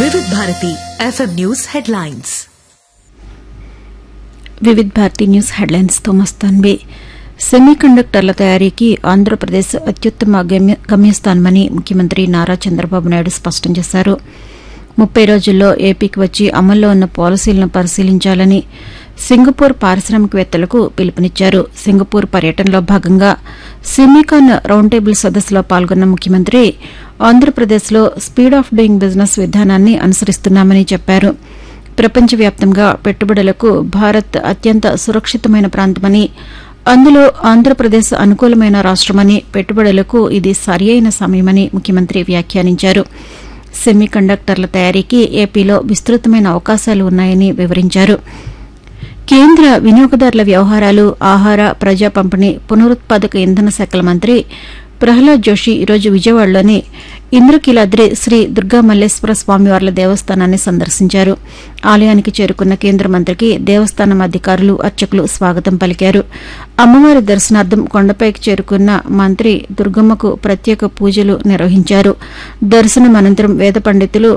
వివిధ Bharati FM news headlines Vividh Bharati news headlines తో మస్తాన్బే సెమీకండక్టర్ల తయారీకి ఆంధ్రప్రదేశ్ అత్యుత్తమ గమ్య- గమ్యస్థానమని ముఖ్యమంత్రి నారా చంద్రబాబు నాయుడు స్పష్టం చేశారు ముప్పై రోజుల్లో ఏపీకి వచ్చి అమల్లో ఉన్న పాలసీలను పరిశీలించాలని సింగపూర్ పారిశ్రామికవేత్తలకు పిలుపునిచ్చారు సింగపూర్ పర్యటనలో భాగంగా సెమీకాన్ రౌండ్ టేబుల్ సదస్సులో పాల్గొన్న ముఖ్యమంత్రి ఆంధ్రప్రదేశ్లో స్పీడ్ ఆఫ్ డూయింగ్ బిజినెస్ విధానాన్ని అనుసరిస్తున్నామని చెప్పారు ప్రపంచవ్యాప్తంగా పెట్టుబడులకు భారత్ అత్యంత సురక్షితమైన ప్రాంతమని అందులో ఆంధ్రప్రదేశ్ అనుకూలమైన రాష్టమని పెట్టుబడులకు ఇది సరియైన సమయమని ముఖ్యమంత్రి వ్యాఖ్యానించారు సెమీ కండక్టర్ల తయారీకి ఏపీలో విస్తృతమైన అవకాశాలు ఉన్నాయని వివరించారు కేంద్ర వినియోగదారుల వ్యవహారాలు ఆహార ప్రజా పంపిణీ పునరుత్పాదక ఇంధన శాఖల మంత్రి ప్రహ్లాద్ జోషి ఈరోజు విజయవాడలోని ఇంద్రకీలాద్రి శ్రీ దుర్గా మల్లేశ్వర స్వామివార్ల దేవస్థానాన్ని సందర్శించారు ఆలయానికి చేరుకున్న కేంద్ర మంత్రికి దేవస్థానం అధికారులు అర్చకులు స్వాగతం పలికారు అమ్మవారి దర్శనార్థం కొండపైకి చేరుకున్న మంత్రి దుర్గమ్మకు ప్రత్యేక పూజలు నిర్వహించారు దర్శనం అనంతరం వేద పండితులు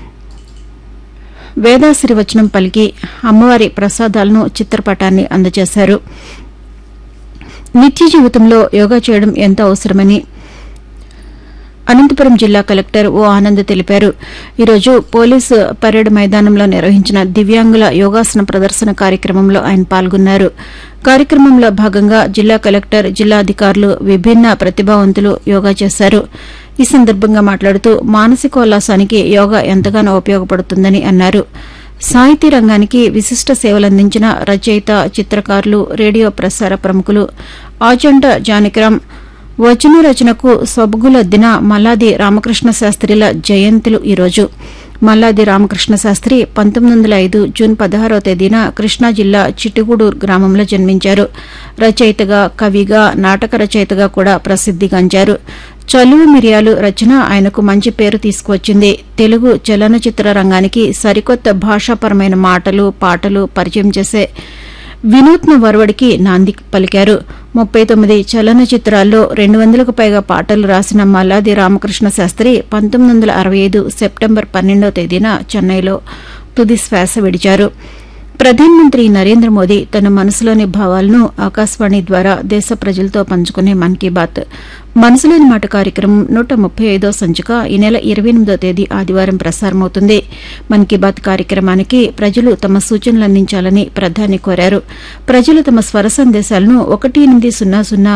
వేదాశిరివచనం పలికి అమ్మవారి ప్రసాదాలను చిత్రపటాన్ని అందజేశారు నిత్య జీవితంలో యోగా చేయడం ఎంతో అవసరమని అనంతపురం జిల్లా కలెక్టర్ ఓ ఆనంద్ తెలిపారు ఈరోజు పోలీసు పరేడ్ మైదానంలో నిర్వహించిన దివ్యాంగుల యోగాసన ప్రదర్శన కార్యక్రమంలో ఆయన పాల్గొన్నారు కార్యక్రమంలో భాగంగా జిల్లా కలెక్టర్ జిల్లా అధికారులు విభిన్న ప్రతిభావంతులు యోగా చేశారు ఈ సందర్భంగా మాట్లాడుతూ మానసికోల్లాసానికి యోగా ఎంతగానో ఉపయోగపడుతుందని అన్నారు సాహితీ రంగానికి విశిష్ట సేవలందించిన రచయిత చిత్రకారులు రేడియో ప్రసార ప్రముఖులు ఆచంట జానకిరాం వచన రచనకు సొబగుల దిన మల్లాది రామకృష్ణ శాస్త్రిల జయంతులు ఈరోజు మల్లాది రామకృష్ణ శాస్త్రి పంతొమ్మిది వందల ఐదు జూన్ పదహారవ తేదీన కృష్ణా జిల్లా చిట్టుగూడూరు గ్రామంలో జన్మించారు రచయితగా కవిగా నాటక రచయితగా కూడా ప్రసిద్దిగాంచారు చలువు మిరియాలు రచన ఆయనకు మంచి పేరు తీసుకువచ్చింది తెలుగు చలనచిత్ర రంగానికి సరికొత్త భాషాపరమైన మాటలు పాటలు పరిచయం చేసే వినూత్న వరవడికి నాంది పలికారు ముప్పై తొమ్మిది చలనచిత్రాల్లో రెండు వందలకు పైగా పాటలు రాసిన మల్లాది రామకృష్ణ శాస్త్రి పంతొమ్మిది వందల అరవై ఐదు సెప్టెంబర్ పన్నెండవ తేదీన చెన్నైలో తుది శ్వాస విడిచారు ప్రధానమంత్రి నరేంద్ర మోదీ తన మనసులోని భావాలను ఆకాశవాణి ద్వారా దేశ ప్రజలతో పంచుకునే మన్ కీ బాత్ మనసులోని మాట కార్యక్రమం నూట ముప్పై ఐదో సంచిక ఈ నెల ఇరవై ఎనిమిదో తేదీ ఆదివారం ప్రసారమవుతుంది మన్ కీ బాత్ కార్యక్రమానికి ప్రజలు తమ సూచనలు అందించాలని ప్రధాని కోరారు ప్రజలు తమ స్వర సందేశాలను ఒకటి ఎనిమిది సున్నా సున్నా